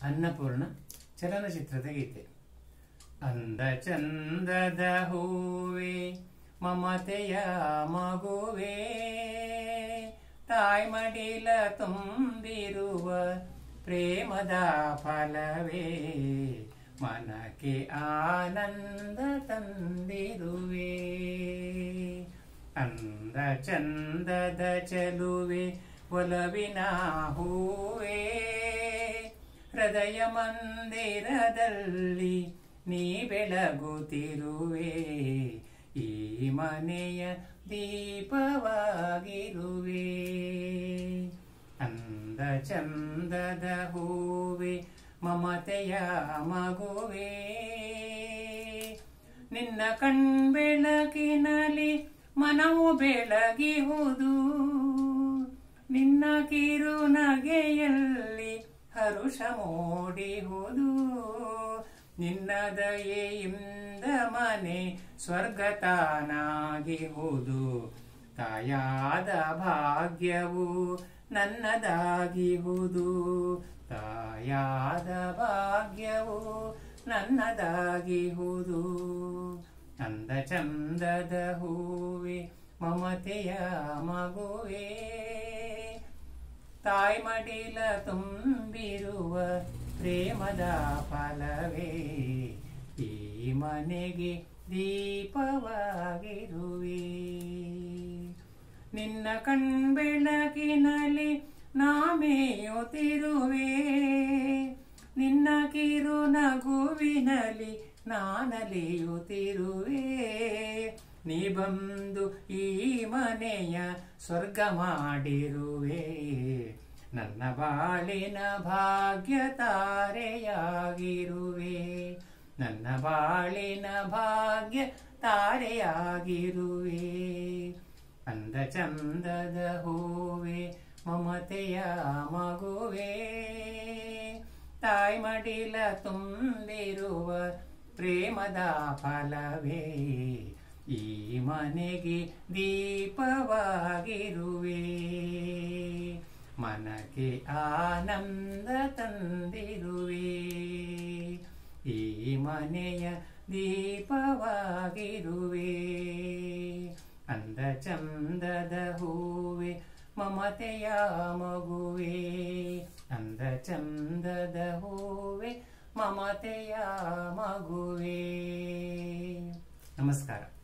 ಅನ್ನಪೂರ್ಣ ಚಲನಚಿತ್ರದ ಗೀತೆ ಅಂದ ಚಂದದ ಹೂವೆ ಮಮತೆಯ ಮಗುವೆ ತಾಯ್ಮಡಿಲ ತುಂಬಿರುವ ಪ್ರೇಮದ ಫಲವೇ ಮನಕ್ಕೆ ಆನಂದ ತಂದಿರುವೆ ಅಂದ ಚಂದದ ಚಲುವೆ ಒಲವಿನ ಹೂವೇ ಹೃದಯ ಮಂದಿರದಲ್ಲಿ ನೀ ಬೆಳಗುತ್ತಿರುವೆ ಈ ಮನೆಯ ದೀಪವಾಗಿರುವೆ ಅಂದ ಚಂದದ ಹೂವೆ ಮಮತೆಯ ಮಗುವೆ ನಿನ್ನ ಕಣ್ಬೆಳಕಿನಲ್ಲಿ ಮನವು ಬೆಳಗಿಹುದು ನಿನ್ನ ಕಿರು ನಗೆಯಲ್ಲಿ ಹರುಷ ಮೂಡಿಹುದು ನಿನ್ನ ದಯೆಯಿಂದ ಮನೆ ಸ್ವರ್ಗತಾನಾಗಿಹುದು ತಾಯಾದ ಭಾಗ್ಯವು ನನ್ನದಾಗಿಹುದು ತಾಯಾದ ಭಾಗ್ಯವು ನನ್ನದಾಗಿಹುದು ಅಂದ ಚಂದದ ಹೂವೆ ಮಮತೆಯ ಮಗುವೆ ತಾಯಿ ಮಡಿಲ ತುಂಬಿರುವ ಪ್ರೇಮದ ಫಲವೇ ಈ ಮನೆಗೆ ದೀಪವಾಗಿರುವೆ ನಿನ್ನ ಕಣ್ಬೆಳಕಿನಲ್ಲಿ ನಾಮೇಯುತ್ತಿರುವೆ ನಿನ್ನ ಕಿರು ನಗುವಿನಲ್ಲಿ ನಾನಲಿಯುತ್ತಿರುವೆ ನೀ ಬಂದು ಈ ಮನೆಯ ಸ್ವರ್ಗ ಮಾಡಿರುವೆ ನನ್ನ ಬಾಳಿನ ಭಾಗ್ಯ ತಾರೆಯಾಗಿರುವೆ ನನ್ನ ಬಾಳಿನ ಭಾಗ್ಯ ತಾರೆಯಾಗಿರುವೆ ಅಂದ ಚಂದದ ಹೂವೆ ಮಮತೆಯ ಮಗುವೆ ತಾಯಿ ಮಡಿಲ ತುಂಬಿರುವ ಪ್ರೇಮದ ಫಲವೇ ಈ ಮನೆಗೆ ದೀಪವಾಗಿರುವೆ ಮನಕ್ಕೆ ಆನಂದ ತಂದಿರುವೆ ಈ ಮನೆಯ ದೀಪವಾಗಿರುವೆ ಅಂದ ಚಂದದ ಹೂವೆ ಮಮತೆಯ ಮಗುವೆ ಅಂದ ಚಂದದ ಹೂವೆ ಮಮತೆಯ ಮಗುವೆ ನಮಸ್ಕಾರ